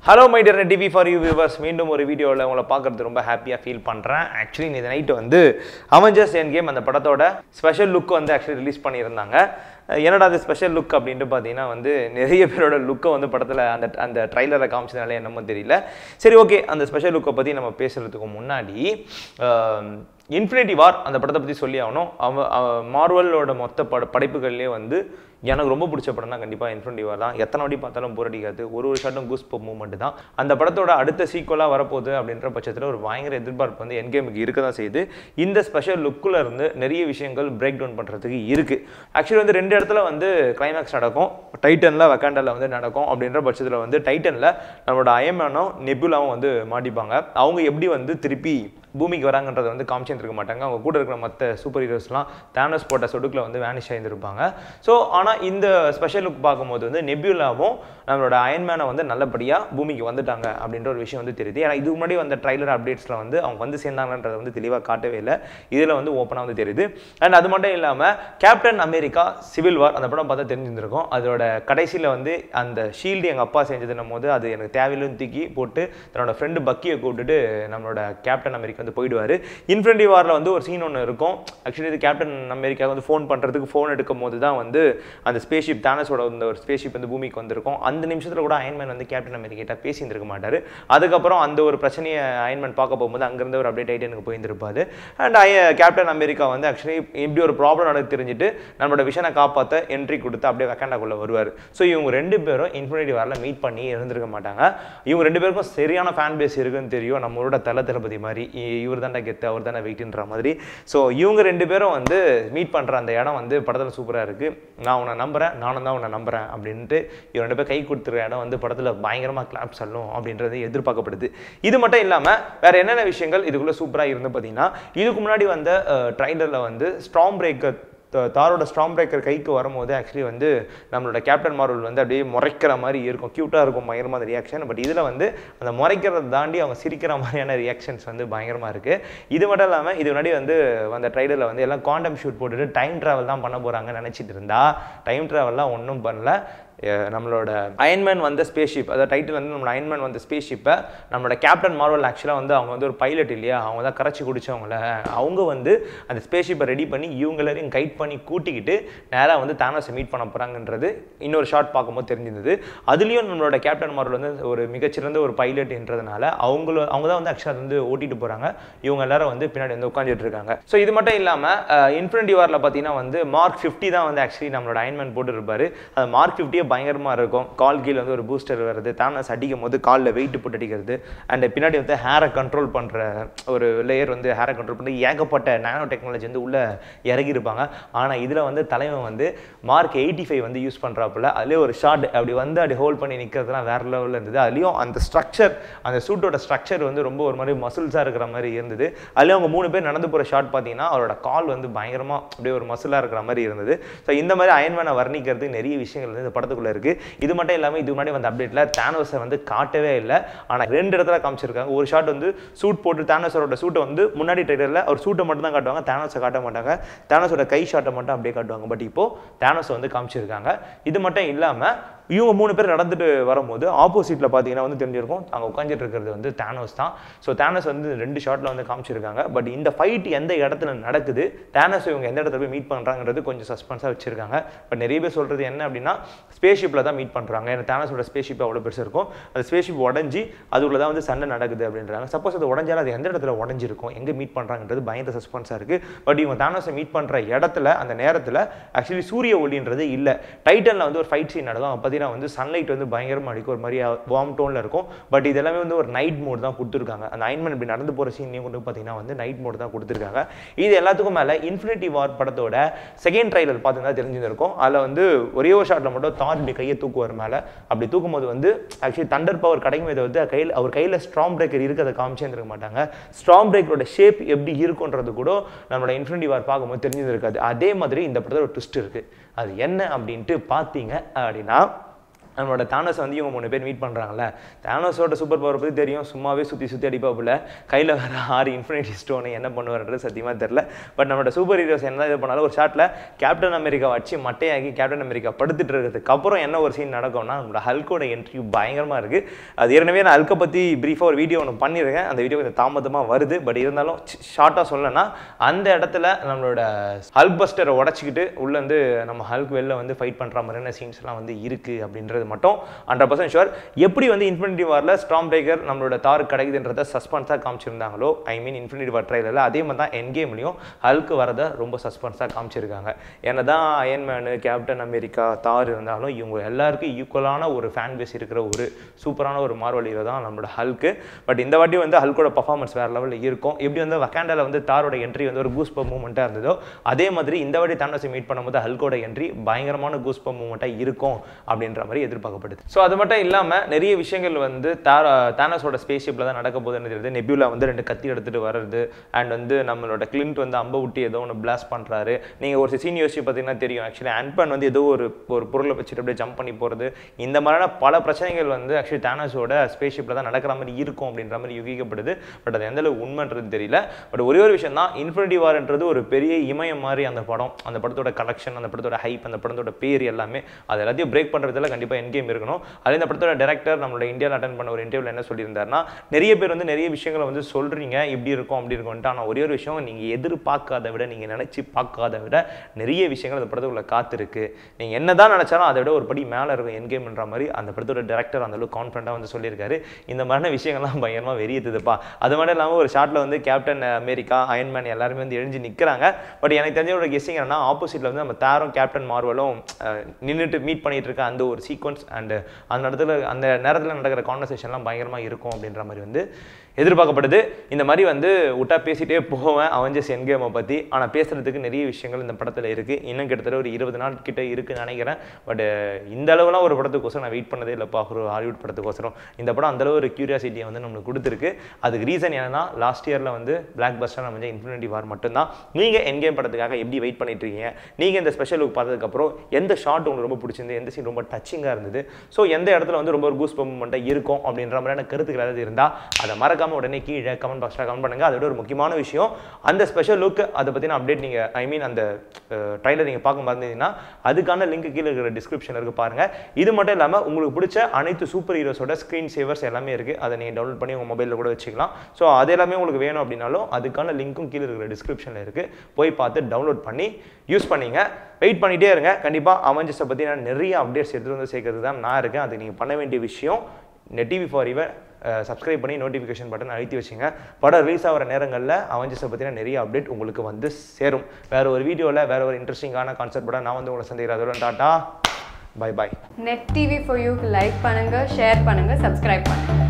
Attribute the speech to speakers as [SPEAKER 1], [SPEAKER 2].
[SPEAKER 1] hello my dear TV for you viewers மீண்டும் ஒரு வீடியோவில் உங்களை பார்க்கறது ரொம்ப ஹாப்பியாக ஃபீல் பண்ணுறேன் ஆக்சுவலி இந்த நைட்டு வந்து அவெஞ்சர்ஸ் என் கேம் அந்த படத்தோட ஸ்பெஷல் லுக் வந்து ஆக்சுவலி ரிலீஸ் பண்ணியிருந்தாங்க அஹ் என்னடா அது ஸ்பெஷல் லுக் அப்படின்ட்டு பார்த்தீங்கன்னா வந்து நிறைய பேரோட லுக்கை வந்து படத்தில் அந்த அந்த ட்ரைலரை காமிச்சதுனால என்னமோ தெரியல சரி ஓகே அந்த ஸ்பெஷல் லுக்கை பற்றி நம்ம பேசுகிறதுக்கு முன்னாடி இன்ஃபினிட்டி வார் அந்த படத்தை பற்றி சொல்லி ஆகணும் அவ மார்வலோட மொத்த பட படைப்புகள்லேயே வந்து எனக்கு ரொம்ப பிடிச்ச படம்னா கண்டிப்பாக இன்ஃபினிட்டி வார் தான் எத்தனை வாட்டி பார்த்தாலும் போர் அடிக்காது ஒரு ஒரு ஷாட்டும் கூஸ் பப் மூமெண்ட் தான் அந்த படத்தோட அடுத்த சீக்குவலாக வரப்போகுது அப்படின்ற பட்சத்தில் ஒரு பயங்கர எதிர்பார்ப்பு வந்து என் கேமுக்கு இருக்க தான் செய்யுது இந்த ஸ்பெஷல் லுக்கில் இருந்து நிறைய விஷயங்கள் பிரேக் டவுன் பண்ணுறதுக்கு இருக்குது ஆக்சுவலி வந்து ரெண்டு இடத்துல வந்து கிளைமேக்ஸ் நடக்கும் டைட்டனில் வெக்காண்டலில் வந்து நடக்கும் அப்படின்ற பட்சத்தில் வந்து டைட்டனில் நம்மளோட அயமேனும் நெபுலாவும் வந்து மாட்டிப்பாங்க அவங்க எப்படி வந்து திருப்பி பூமிக்கு வராங்கன்றதை வந்து காமிச்சிருக்க மாட்டாங்க அவங்க கூட இருக்கிற மற்ற சூப்பர் ஹீரோஸ்லாம் தேனஸ் போட்ட சொடுக்கில் வந்து வேனிஷ் ஆகியிருந்திருப்பாங்க ஸோ ஆனால் இந்த ஸ்பெஷல் லுக் பார்க்கும்போது வந்து நெபியூலாவும் நம்மளோட அயன்மேனை வந்து நல்லபடியாக பூமிக்கு வந்துட்டாங்க அப்படின்ற ஒரு விஷயம் வந்து தெரியுது ஏன்னா இதுக்கு முன்னாடி வந்த ட்ரைலர் அப்டேட்ஸில் வந்து அவங்க வந்து சேர்ந்தாங்கன்றதை வந்து தெளிவாக காட்டவே இல்லை இதில் வந்து ஓப்பனாக வந்து தெரியுது அண்ட் அது மட்டும் இல்லாமல் கேப்டன் அமெரிக்கா சிவில் வார் அந்த படம் பார்த்தா தெரிஞ்சிருந்திருக்கும் அதோட கடைசியில் வந்து அந்த ஷீல்டு எங்கள் அப்பா செஞ்சதுன்னும் போது அது எனக்கு தேவையில்லைன்னு தூக்கி போட்டு தன்னோட ஃப்ரெண்டு பக்கியை கூப்பிட்டுட்டு நம்மளோட கேப்டன் அமெரிக்கா வந்து போயிடுவார் இன்ஃபினிட்டி வாரில் வந்து ஒரு சீன் ஒன்று இருக்கும் ஆக்சுவலி இது கேப்டன் அமெரிக்கா வந்து ஃபோன் பண்ணுறதுக்கு ஃபோன் எடுக்கும் போது தான் வந்து அந்த ஸ்பேஸ்ஷிப் தானஸோட இந்த ஒரு ஸ்பேஸ்ஷிப் வந்து பூமிக்கு வந்திருக்கும் அந்த நிமிஷத்தில் கூட அயன்மேன் வந்து கேப்டன் அமெரிக்கிட்ட பேசியிருந்திருக்க மாட்டார் அதுக்கப்புறம் அந்த ஒரு பிரச்சனையை அயன்மேன் பார்க்க போகும்போது அங்கேருந்து ஒரு அப்டேட் ஆகிட்டு எனக்கு போயிருந்திருப்பாரு அண்ட் ஐ கேப்டன் அமெரிக்கா வந்து ஆக்சுவலி இப்படி ஒரு ப்ராப்ளம் நடக்கு தெரிஞ்சுட்டு நம்மளோட விஷனை காப்பாற்ற என்ட்ரி கொடுத்து அப்படியே வெக்காண்டாக்குள்ளே வருவார் ஸோ இவங்க ரெண்டு பேரும் இன்ஃபினிட்டி வாரில் மீட் பண்ணி இருந்திருக்க மாட்டாங்க இவங்க ரெண்டு பேருக்கும் சரியான ஃபேன் பேஸ் இருக்குன்னு தெரியும் நம்மளோட தல தளபதி மாதிரி இவர் தாண்டா கெத்து அவர் தானே வெயிட்ன்ற மாதிரி ஸோ இவங்க ரெண்டு பேரும் வந்து மீட் பண்ணுற அந்த இடம் வந்து படத்தில் சூப்பராக இருக்குது நான் உன்னை நம்புகிறேன் நானும் தான் உன்னை நம்புகிறேன் அப்படின்ட்டு இவங்க ரெண்டு பேர் கை கொடுத்துருக்க இடம் வந்து படத்தில் பயங்கரமாக கிளாப் சொல்லும் அப்படின்றது எதிர்பார்க்கப்படுது இது மட்டும் இல்லாமல் வேறு என்னென்ன விஷயங்கள் இதுக்குள்ளே சூப்பராக இருந்து பார்த்தீங்கன்னா இதுக்கு முன்னாடி வந்த ட்ரைலரில் வந்து ஸ்ட்ராங் பிரேக்கர் தாரோட ஸ்ட்ராங் பிரேக்கர் கைக்கு வரும்போது ஆக்சுவலி வந்து நம்மளோட கேப்டன் மார்வல் வந்து அப்படியே முறைக்கிற மாதிரி இருக்கும் க்யூட்டாக இருக்கும் பயங்கரமாக அந்த ரியாக்ஷன் பட் இதில் வந்து அந்த முறைக்கிறத தாண்டி அவங்க சிரிக்கிற மாதிரியான ரியாக்ஷன்ஸ் வந்து பயங்கரமாக இருக்குது இது மட்டும் இல்லாமல் இது முன்னாடி வந்து அந்த ட்ரைலரில் வந்து எல்லாம் குவாண்டம் ஷூட் போட்டுட்டு டைம் ட்ராவல் தான் பண்ண போகிறாங்கன்னு நினச்சிட்டு இருந்தா டைம் ட்ராவல்லாம் ஒன்றும் பண்ணல நம்மளோட அயன்மேன் வந்த ஸ்பேஸ்ஷிப் அதாவது டைட்டில் வந்து நம்மளோட அயன்மேன் வந்த ஸ்பேஸ்ஷிப்பை நம்மளோட கேப்டன் மார்வல் ஆக்சுவலாக வந்து அவங்க வந்து ஒரு பைலட் இல்லையா அவங்க தான் கரைச்சி குடிச்சவங்கள அவங்க வந்து அந்த ஸ்பேஸ்ஷிப்பை ரெடி பண்ணி இவங்களையும் கைட் பண்ணி கூட்டிக்கிட்டு நேராக வந்து தானஸை மீட் பண்ண போகிறாங்கன்றது இன்னொரு ஷார்ட் பார்க்கும்போது தெரிஞ்சிருந்தது அதுலேயும் நம்மளோட கேப்டன் மார்வல் வந்து ஒரு மிகச்சிறந்த ஒரு பைலட்ன்றதுனால அவங்கள அவங்க தான் வந்து ஆக்சுவலாக வந்து ஓட்டிட்டு போகிறாங்க இவங்க எல்லாரும் வந்து பின்னாடி வந்து உட்காந்துட்டு இருக்காங்க ஸோ இது மட்டும் இல்லாமல் இன்ஃபினிட்டி வாரில் பார்த்தீங்கன்னா வந்து மார்க் ஃபிஃப்டி தான் வந்து ஆக்சுவலி நம்மளோட அயன்மேன் போட்டுருப்பாரு அது மார்க் ஃபிஃப்டியே பயங்கரமாக இருக்கும் கால் கீழே வந்து ஒரு பூஸ்டர் வருது தானஸ் அடிக்கும் போது காலில் வெயிட் போட்டு அடிக்கிறது அண்ட் பின்னாடி வந்து ஹேரை கண்ட்ரோல் பண்ணுற ஒரு லேயர் வந்து ஹேரை கண்ட்ரோல் பண்ணி ஏகப்பட்ட நானோ டெக்னாலஜி வந்து உள்ளே இறங்கியிருப்பாங்க ஆனால் இதில் வந்து தலைவன் வந்து மார்க் எயிட்டி ஃபைவ் வந்து யூஸ் பண்ணுறாப்புல அதுலேயே ஒரு ஷார்ட் அப்படி வந்து அப்படி ஹோல்ட் பண்ணி நிற்கிறதுலாம் வேறு லெவலில் இருந்தது அதுலேயும் அந்த ஸ்ட்ரக்சர் அந்த சூட்டோட ஸ்ட்ரக்சர் வந்து ரொம்ப ஒரு மாதிரி மசில்ஸாக இருக்கிற மாதிரி இருந்தது அதுலேயும் அவங்க மூணு பேர் நடந்து போகிற ஷார்ட் பார்த்தீங்கன்னா அவரோட கால் வந்து பயங்கரமாக அப்படியே ஒரு மசிலாக இருக்கிற மாதிரி இருந்தது ஸோ இந்த மாதிரி அயன்மேனை வர்ணிக்கிறதுக்கு நிறைய விஷயங்கள் வந்து இந்த படத்துக்குள்ள படத்துக்குள்ள இருக்கு இது மட்டும் இல்லாமல் இது முன்னாடி வந்த அப்டேட்ல தானோஸை வந்து காட்டவே இல்லை ஆனால் ரெண்டு இடத்துல காமிச்சிருக்காங்க ஒரு ஷாட் வந்து சூட் போட்டு தானோஸரோட சூட்டை வந்து முன்னாடி ட்ரைலரில் அவர் சூட்டை மட்டும் தான் காட்டுவாங்க தானோஸை காட்ட மாட்டாங்க தானோஸோட கை ஷாட்டை மட்டும் அப்படியே காட்டுவாங்க பட் இப்போ தானோஸை வந்து காமிச்சிருக்காங்க இது மட்டும் இல்லாமல் இவங்க மூணு பேர் நடந்துட்டு வரும்போது ஆப்போசிட்டில் பார்த்தீங்கன்னா வந்து தெரிஞ்சிருக்கும் அங்கே உட்காந்துட்டு இருக்கிறது வந்து தேனோஸ் தான் ஸோ தேனோஸ் வந்து ரெண்டு ஷாட்டில் வந்து காமிச்சிருக்காங்க பட் இந்த ஃபைட் எந்த இடத்துல நடக்குது தேனோஸ் இவங்க எந்த இடத்துல போய் மீட் பண்ணுறாங்கிறது கொஞ்சம் சஸ்பென்ஸாக வச்சிருக்காங்க பட் நிறைய பேர் சொல்கிறது என்ன அப்படின்னா ஸ்பேஸ்ஷிப்பில் தான் மீட் பண்ணுறாங்க ஏன்னா தேனஸோட ஸ்பேஸ்ஷிப் அவ்வளோ பெருசு இருக்கும் அந்த ஸ்பேஸ்ஷிப் உடஞ்சி அதுக்குள்ள தான் வந்து சண்டை நடக்குது அப்படின்றாங்க சப்போஸ் அது உடஞ்சாலும் அது எந்த இடத்துல உடஞ்சிருக்கும் எங்கே மீட் பண்ணுறாங்கன்றது பயந்த சஸ்பென்ஸாக இருக்குது பட் இவங்க தானோஸை மீட் பண்ணுற இடத்துல அந்த நேரத்தில் ஆக்சுவலி சூரிய ஒளின்றது இல்லை டைட்டனில் வந்து ஒரு ஃபைட் சீன் நடக்கும் அப்போ பார்த்தீங்கன்னா வந்து சன்லைட் வந்து பயங்கரமாக அடிக்கும் ஒரு மாதிரி வார்ம் டோனில் இருக்கும் பட் இது எல்லாமே வந்து ஒரு நைட் மோட் தான் கொடுத்துருக்காங்க அந்த அயன்மேன் இப்படி நடந்து போகிற சீனையும் கொண்டு பார்த்தீங்கன்னா வந்து நைட் மோட் தான் கொடுத்துருக்காங்க இது எல்லாத்துக்கும் மேலே இன்ஃபினிட்டி வார் படத்தோட செகண்ட் ட்ரைலர் பார்த்தீங்கன்னா தெரிஞ்சிருக்கும் அதில் வந்து ஒரே ஒரு ஷாட்டில் மட்டும் தார் இப்படி கையை தூக்குவார் மேலே அப்படி தூக்கும் போது வந்து ஆக்சுவலி தண்டர் பவர் கிடைக்கும் இதை வந்து கையில் அவர் கையில் ஸ்ட்ராங் பிரேக்கர் இருக்கிறத காமிச்சே இருக்க மாட்டாங்க ஸ்ட்ராங் பிரேக்கரோட ஷேப் எப்படி இருக்குன்றது கூட நம்மளோட இன்ஃபினிட்டி வார் பார்க்கும்போது தெரிஞ்சிருக்காது அதே மாதிரி இந்த படத்தில் ஒரு ட்விஸ்ட் இருக்குது அது என்ன அப்படின்ட்டு பார்த்தீங்க அப்படின்னா நம்மளோட தானோஸ் வந்து இவங்க மூணு பேர் மீட் பண்ணுறாங்கல்ல தானோஸோட சூப்பர் பவர் பற்றி தெரியும் சும்மாவே சுற்றி சுற்றி அடிப்பாப்புல கையில் வர ஆறு இன்ஃபினிட்டி ஸ்டோனு என்ன பண்ணுவார்ன்றது சத்தியமாக தெரில பட் நம்மளோட சூப்பர் ஹீரோஸ் என்ன இது பண்ணாலும் ஒரு ஷாட்டில் கேப்டன் அமெரிக்கா வச்சு மட்டையாக்கி கேப்டன் அமெரிக்கா படுத்துட்டு இருக்கிறதுக்கு அப்புறம் என்ன ஒரு சீன் நடக்கும்னா நம்மளோட ஹல்கோட என்ட்ரி பயங்கரமாக இருக்குது அது ஏற்கனவே நான் ஹல்கை பற்றி ப்ரீஃபாக ஒரு வீடியோ ஒன்று பண்ணியிருக்கேன் அந்த வீடியோ கொஞ்சம் தாமதமாக வருது பட் இருந்தாலும் ஷார்ட்டாக சொல்லணும்னா அந்த இடத்துல நம்மளோட ஹல்க் பஸ்டரை உடச்சிக்கிட்டு உள்ளேருந்து நம்ம ஹல்க் வெளில வந்து ஃபைட் பண்ணுற மாதிரியான சீன்ஸ்லாம் வந்து இருக்குது அப்படின்றது மட்டும் ஹண்ட்ரட் பர்சன்ட் ஷுர் எப்படி வந்து இன்ஃபினிட்டி வாரில் ஸ்ட்ராங் பிரேக்கர் நம்மளோட தார் கிடைக்குதுன்றத சஸ்பென்ஸாக காமிச்சிருந்தாங்களோ ஐ மீன் இன்ஃபினிட்டி வார் ட்ரைலரில் அதே மாதிரி தான் என் கேம்லையும் ஹல்க்கு வரதை ரொம்ப சஸ்பென்ஸாக காமிச்சிருக்காங்க ஏன்னா தான் அயன்மேனு கேப்டன் அமெரிக்கா தார் இருந்தாலும் இவங்க எல்லாருக்கும் ஈக்குவலான ஒரு ஃபேன் பேஸ் இருக்கிற ஒரு சூப்பரான ஒரு மார்வல் ஹீரோ தான் நம்மளோட ஹல்க்கு பட் இந்த வாட்டி வந்து ஹல்கோட பர்ஃபார்மன்ஸ் வேறு லெவலில் இருக்கும் எப்படி வந்து வக்காண்டாவில் வந்து தாரோட என்ட்ரி வந்து ஒரு கூஸ் பம் மூமெண்ட்டாக இருந்ததோ அதே மாதிரி இந்த வாட்டி தாண்டோஸை மீட் பண்ணும்போது ஹல்கோட என்ட்ரி பயங்கரமான கூஸ் பம் மூமெண்ட்டாக இருக்கும் அப்படின்ற மாதிரி எதிர்பார்க்கப்படுது ஸோ அது மட்டும் இல்லாமல் நிறைய விஷயங்கள் வந்து தாரா தானஸோட ஸ்பேஸ்ஷிப்பில் தான் நடக்க போகுதுன்னு தெரியுது நெபியூலா வந்து ரெண்டு கத்தி எடுத்துகிட்டு வர்றது அண்ட் வந்து நம்மளோட கிளின்ட் வந்து அம்ப விட்டு ஏதோ ஒன்று பிளாஸ்ட் பண்ணுறாரு நீங்கள் ஒரு சீன் யோசிச்சு பார்த்தீங்கன்னா தெரியும் ஆக்சுவலி ஆண்ட்மேன் வந்து ஏதோ ஒரு ஒரு பொருளை வச்சுட்டு அப்படியே ஜம்ப் பண்ணி போகிறது இந்த மாதிரியான பல பிரச்சனைகள் வந்து ஆக்சுவலி தானஸோட ஸ்பேஸ்ஷிப்பில் தான் நடக்கிற மாதிரி இருக்கும் அப்படின்ற மாதிரி யுகிக்கப்படுது பட் அது எந்த அளவு உண்மைன்றது தெரியல பட் ஒரே ஒரு விஷயம் தான் இன்ஃபினிட்டி வார்ன்றது ஒரு பெரிய இமயம் மாதிரி அந்த படம் அந்த படத்தோட கலெக்ஷன் அந்த படத்தோட ஹைப் அந்த படத்தோட பேர் எல்லாமே அது எல்லாத்தையும் பிரேக் பண்ணுறதுல கண்டிப்பாக என் கேம் இருக்கணும் அதே இந்த படத்தோட டேரக்டர் நம்மளோட இந்தியாவில் அட்டன் பண்ண ஒரு இன்டர்வியூவில் என்ன சொல்லியிருந்தாருன்னா நிறைய பேர் வந்து நிறைய விஷயங்களை வந்து சொல்கிறீங்க இப்படி இருக்கும் அப்படி இருக்கும்ட்டு ஆனால் ஒரே ஒரு விஷயம் நீங்கள் எதிர்பார்க்காத விட நீங்கள் நினச்சி பார்க்காத விட நிறைய விஷயங்கள் அந்த படத்துக்குள்ள காத்திருக்கு நீங்கள் என்ன தான் நினச்சாலும் அதை விட ஒரு படி மேலே இருக்கும் என் கேம்ன்ற மாதிரி அந்த படத்தோட டேரக்டர் அந்த அளவுக்கு கான்ஃபிடண்ட்டாக வந்து சொல்லியிருக்காரு இந்த மாதிரியான விஷயங்கள்லாம் பயங்கரமாக வெறியத்துதுப்பா அது மட்டும் இல்லாமல் ஒரு ஷாட்டில் வந்து கேப்டன் அமெரிக்கா அயன்மேன் எல்லாருமே வந்து எழுஞ்சி நிற்கிறாங்க பட் எனக்கு தெரிஞ்ச ஒரு கெஸ்ஸிங் என்னன்னா ஆப்போசிட்டில் வந்து நம்ம தாரும் கேப்டன் மார்வலும் நின்றுட்டு மீட் பண்ணிட்டு இருக்க அந்த ஒரு சீக்வன்ஸ் அண்ட் அந்த இடத்துல அந்த நேரத்தில் நடக்கிற கான்வர்சேஷன்லாம் பயங்கரமாக இருக்கும் அப்படின்ற மாதிரி வந்து எதிர்பார்க்கப்படுது இந்த மாதிரி வந்து விட்டா பேசிட்டே போவேன் அவஞ்சஸ் என்கேமை பற்றி ஆனால் பேசுகிறதுக்கு நிறைய விஷயங்கள் இந்த படத்தில் இருக்குது இன்னும் கிட்டத்தட்ட ஒரு இருபது நாள் கிட்ட இருக்குன்னு நினைக்கிறேன் பட் இந்த அளவுலாம் ஒரு படத்துக்கோசரம் நான் வெயிட் பண்ணதே இல்லைப்பா ஒரு ஹாலிவுட் படத்துக்கோசரம் இந்த படம் அந்தளவு ஒரு க்யூரியாசிட்டியை வந்து நம்மளுக்கு கொடுத்துருக்கு அதுக்கு ரீசன் என்னன்னா லாஸ்ட் இயரில் வந்து பிளாக் பஸ்டர் நம்ம வந்து இன்ஃபினிட்டி வார் மட்டும்தான் நீங்கள் என்கேம் படத்துக்காக எப்படி வெயிட் பண்ணிட்டு இருக்கீங்க நீங்கள் இந்த ஸ்பெஷல் லுக் பார்த்ததுக்கப்புறம் எந்த ஷாட் உங்களுக்கு ரொம்ப பிடிச்சிருந்து எந்த சீன் ரொம்ப டச்சிங்காக இருந்தது ஸோ எந்த இடத்துல வந்து ரொம்ப ஒரு கூஸ் பம்மெண்ட்டாக இருக்கும் அப்படின்ற மாதிரியான கருத்துக்கள் ஏதாவது இருந்தால் அதை மறக்காம உடனே கீழே கமெண்ட் பாக்ஸில் கமெண்ட் பண்ணுங்க அதோட ஒரு முக்கியமான விஷயம் அந்த ஸ்பெஷல் லுக் அதை பற்றின அப்டேட் நீங்கள் ஐ மீன் அந்த ட்ரைலர் நீங்கள் பார்க்க மறந்தீங்கன்னா அதுக்கான லிங்க் கீழே இருக்கிற டிஸ்கிரிப்ஷனில் இருக்கு பாருங்க இது மட்டும் இல்லாமல் உங்களுக்கு பிடிச்ச அனைத்து சூப்பர் ஹீரோஸோட ஸ்க்ரீன் சேவர்ஸ் எல்லாமே இருக்குது அதை நீங்கள் டவுன்லோட் பண்ணி உங்கள் மொபைலில் கூட வச்சுக்கலாம் ஸோ அது எல்லாமே உங்களுக்கு வேணும் அப்படின்னாலும் அதுக்கான லிங்க்கும் கீழே இருக்கிற டிஸ்கிரிப்ஷனில் இருக்குது போய் பார்த்து டவுன்லோட் பண்ணி யூஸ் பண்ணிங்க வெயிட் பண்ணிகிட்டே இருங்க கண்டிப்பாக அவஞ்சஸை பற்றி நான் நிறைய அப்டேட்ஸ் எடுத்துகிட்டு வந்து சேர்க்கறது தான் நான் இருக்கேன் அது நீங்கள் பண்ண வேண்டிய விஷயம் நெட் டிவி ஃபார் இவர் சப்ஸ்கிரைப் பண்ணி நோட்டிஃபிகேஷன் பட்டன் அழுத்தி வச்சுங்க படம் ரிலீஸ் ஆகிற நேரங்களில் அவஞ்சஸை பற்றின நிறைய அப்டேட் உங்களுக்கு வந்து சேரும் வேறு ஒரு வீடியோவில் வேறு ஒரு இன்ட்ரெஸ்டிங்கான கான்செப்ட் படம் நான் வந்து உங்களை சந்திக்கிறேன் அதோட tata bye bye
[SPEAKER 2] net TV for யூக்கு லைக் பண்ணுங்க ஷேர் பண்ணுங்க சப்ஸ்கிரைப் பண்ணுங்க